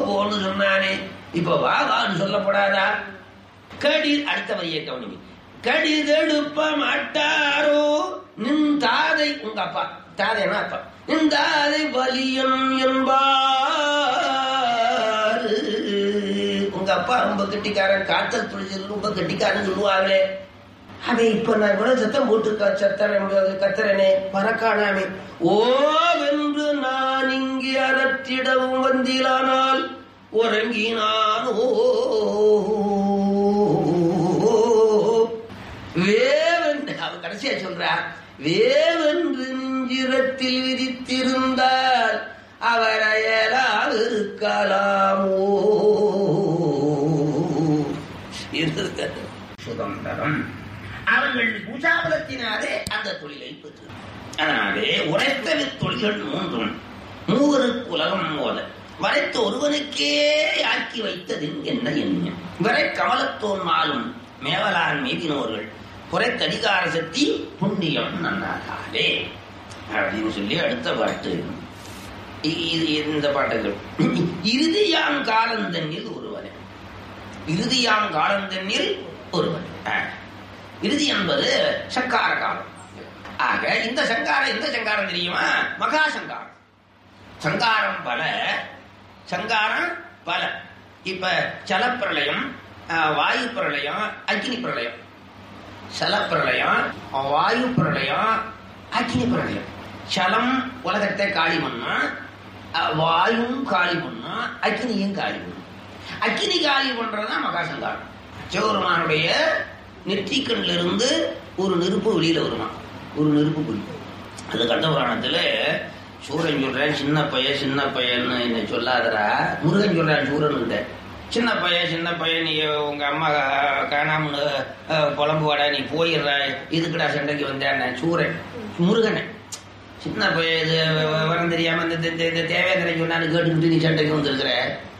போன்னு சொன்னானே இப்ப வா வான்னு சொல்லப்படாதா கடி அடுத்த வரியை கவனிங்க கடிதெடுப்ப மாட்டாரோ நின் தாதை உங்க அப்பா தாதைனா அப்பா நின் தாதை வலியம் என்பார் உங்க அப்பா ரொம்ப கெட்டிக்காரன் காத்தல் புரிஞ்சது ரொம்ப கெட்டிக்காரன் சொல்லுவாங்களே அவன் இப்ப நான் கூட சத்தம் போட்டு க- சத்தறேன் கத்துறனே பறக்கானாமே ஓ வென்று நான் இங்கே அறத்திடவும் வந்திலானால் உறங்கினானோ வேவென்று அவன் கடைசியா சொல்றா வேவென்று நெஞ்சிரத்தில் விதித்திருந்தால் அவர் அயலால் இருக்கலாமோ இருந்திருக்கிறது சுதந்திரம் அவர்கள் பூஜாபலத்தினாலே அந்த தொழிலை பெற்று அதனாலே உரைத்தவி தொழில்கள் மூன்றும் மூவருக்கு உலகம் மோத வரைத்த ஒருவனுக்கே ஆக்கி வைத்ததின் என்ன எண்ணம் வரை கமலத்தோன் மாலும் மேவலான் மீதினோர்கள் குறைத்தடிகார சக்தி புண்ணியம் நன்னாகாலே அப்படின்னு சொல்லி அடுத்த பாட்டு இ- இது இந்த பாட்டுகள் இறுதியாம் காலந்தன்னில் ஒருவனே இறுதியாம் காலந்தன்னில் ஒருவன் ஆ. இறுதி என்பது சங்கார காலம் ஆக இந்த சங்காரம் எந்த சங்காரம் தெரியுமா மகா சங்காரம் சங்காரம் பல சங்காரம் பல இப்ப ஜலப்பிரளயம் ஆ, வாயு பிரளயம் அக்னி பிரளயம் சலப்பிரளயம் வாயு பிரளயம் அக்னி பிரளயம் சலம் உலகத்தை காளி பண்ணா வாயும் காளி பண்ணா அக்னியும் காளி பண்ணும் அக்னி காளி பண்றதுதான் மகாசங்காரம் சிவபெருமானுடைய நெற்றிக்கண்ல இருந்து ஒரு நெருப்பு வெளியில வருமா ஒரு நெருப்பு குறிப்பு அது கண்ட புராணத்துல சூரன் சொல்றேன் சின்ன பையன் சின்ன பையன்னு என்னை சொல்லாதடா முருகன் சொல்றான் சூரன் சின்ன பையன் சின்ன பையன் நீ உங்க அம்மா கா- காணாமன்னு அஹ், புலம்புவாடா நீ போயிடுற இதுக்குடா சண்டைக்கு வந்தேன் சூரன் முருகனை சின்ன பையன் இது விவரம் தெரியாம இந்த இந்த- இந்த தேவேந்திரன் சொன்னான்னு கேட்டுக்கிட்டு நீ சண்டைக்கு வந்திருக்கிற